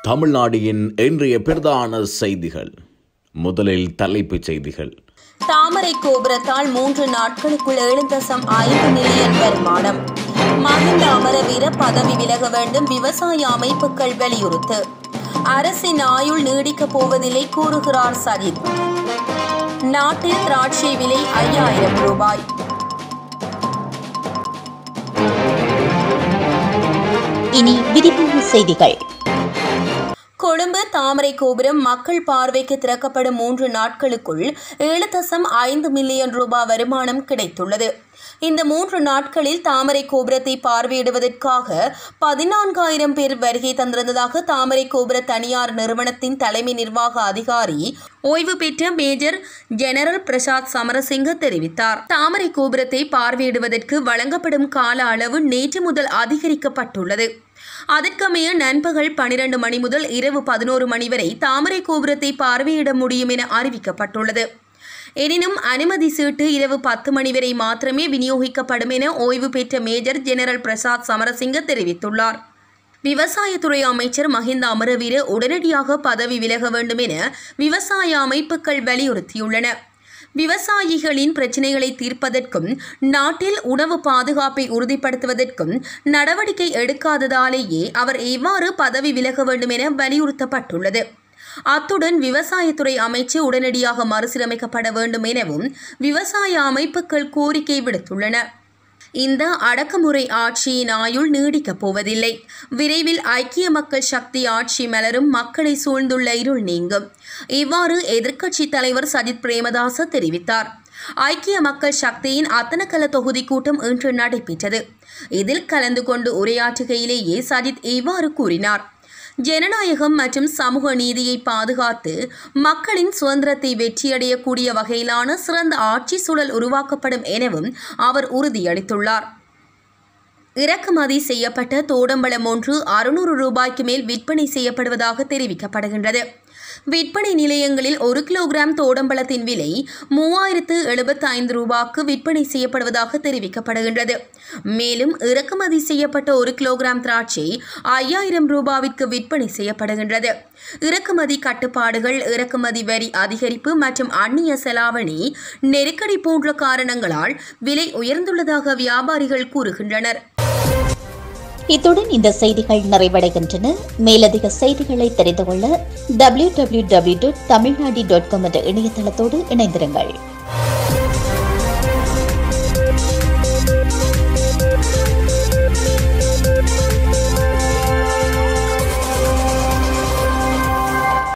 தமிழ்நாடின் இன்றைய பிரதான செய்திகள் முதலில் தலைப்புச் செய்திகள் தாமரை கோபுரத்தால் மூன்று நாட்களுக்குள் ஏழு தசம் ஐந்து மில்லியன் வருமானம் மஹிந்த அமரவீர பதவி விலக வேண்டும் விவசாய அமைப்புகள் வலியுறுத்து அரசின் ஆயுள் நீடிக்கப் போவதில்லை கூறுகிறார் சஜித் நாட்டில் திராட்சை விலை ஐயாயிரம் ரூபாய் இனி விரிவான செய்திகள் கொழும்பு தாமரை கோபுரம் மக்கள் பார்வைக்கு திறக்கப்படும் மூன்று நாட்களுக்குள் ஏழு தசம் ஐந்து மில்லியன் ரூபாய் வருமானம் கிடைத்துள்ளது இந்த மூன்று நாட்களில் தாமரை கோபுரத்தை பார்வையிடுவதற்காக பதினான்காயிரம் பேர் வருகை தந்திருந்ததாக தாமரை கோபுர தனியார் நிறுவனத்தின் தலைமை நிர்வாக அதிகாரி ஓய்வு பெற்ற மேஜர் ஜெனரல் பிரசாத் சமரசிங்க தெரிவித்தார் தாமரை கோபுரத்தை பார்வையிடுவதற்கு வழங்கப்படும் கால அளவு நேற்று முதல் அதிகரிக்கப்பட்டுள்ளது அதற்கமைய நண்பகல் பனிரெண்டு மணி முதல் இரவு பதினோரு மணி வரை தாமரை கோபுரத்தை பார்வையிட முடியும் என அறிவிக்கப்பட்டுள்ளது எனினும் அனுமதி சீட்டு இரவு பத்து மணி வரை மாத்திரமே விநியோகிக்கப்படும் என ஓய்வு பெற்ற மேஜர் ஜெனரல் பிரசாத் சமரசிங்க தெரிவித்துள்ளார் விவசாயத்துறை அமைச்சர் மஹிந்த அமரவீர உடனடியாக பதவி விலக வேண்டும் என விவசாய அமைப்புகள் வலியுறுத்தியுள்ளன விவசாயிகளின் பிரச்சினைகளை தீர்ப்பதற்கும் நாட்டில் உணவு பாதுகாப்பை உறுதிப்படுத்துவதற்கும் நடவடிக்கை எடுக்காததாலேயே அவர் எவ்வாறு பதவி விலக வேண்டும் என வலியுறுத்தப்பட்டுள்ளது அத்துடன் விவசாயத்துறை அமைச்சு உடனடியாக மறுசீரமைக்கப்பட வேண்டும் எனவும் விவசாய அமைப்புகள் கோரிக்கை விடுத்துள்ளன இந்த அடக்குமுறை ஆட்சியின் ஆயுள் நீடிக்கப் போவதில்லை விரைவில் ஐக்கிய மக்கள் சக்தி ஆட்சி மலரும் மக்களை சூழ்ந்துள்ள இருள் நீங்கும் இவ்வாறு எதிர்க்கட்சித் தலைவர் சஜித் பிரேமதாச தெரிவித்தார் ஐக்கிய மக்கள் சக்தியின் அத்தனக்கல தொகுதி கூட்டம் இன்று நடைபெற்றது இதில் கலந்து கொண்டு உரையாற்றுகையிலேயே சஜித் இவ்வாறு கூறினார் ஜனநாயகம் மற்றும் சமூக நீதியை பாதுகாத்து மக்களின் சுதந்திரத்தை வெற்றியடையக்கூடிய வகையிலான சிறந்த ஆட்சி சூழல் உருவாக்கப்படும் எனவும் அவர் உறுதியளித்துள்ளார் இறக்குமதி செய்யப்பட்ட தோடம்பழம் ஒன்று அறுநூறு ரூபாய்க்கு மேல் விற்பனை செய்யப்படுவதாக தெரிவிக்கப்படுகின்றது விற்பனை நிலையங்களில் ஒரு கிலோகிராம் தோடம்பழத்தின் விலை மூவாயிரத்து எழுபத்தி ஐந்து ரூபாய்க்கு விற்பனை செய்யப்படுவதாக தெரிவிக்கப்படுகின்றது மேலும் இறக்குமதி செய்யப்பட்ட ஒரு கிலோகிராம் திராட்சை ஐயாயிரம் ரூபாவிற்கு விற்பனை செய்யப்படுகின்றது இறக்குமதி கட்டுப்பாடுகள் இறக்குமதி வரி அதிகரிப்பு மற்றும் அந்நிய செலாவணி நெருக்கடி போன்ற காரணங்களால் விலை உயர்ந்துள்ளதாக வியாபாரிகள் கூறுகின்றனர் இத்துடன் இந்த செய்திகள் நிறைவடைகின்றன மேலதிக செய்திகளை தெரிந்து கொள்ள W W W dot Tamilnadu dot com என்ற இணையதளத்தோடு இணைந்திருங்கள்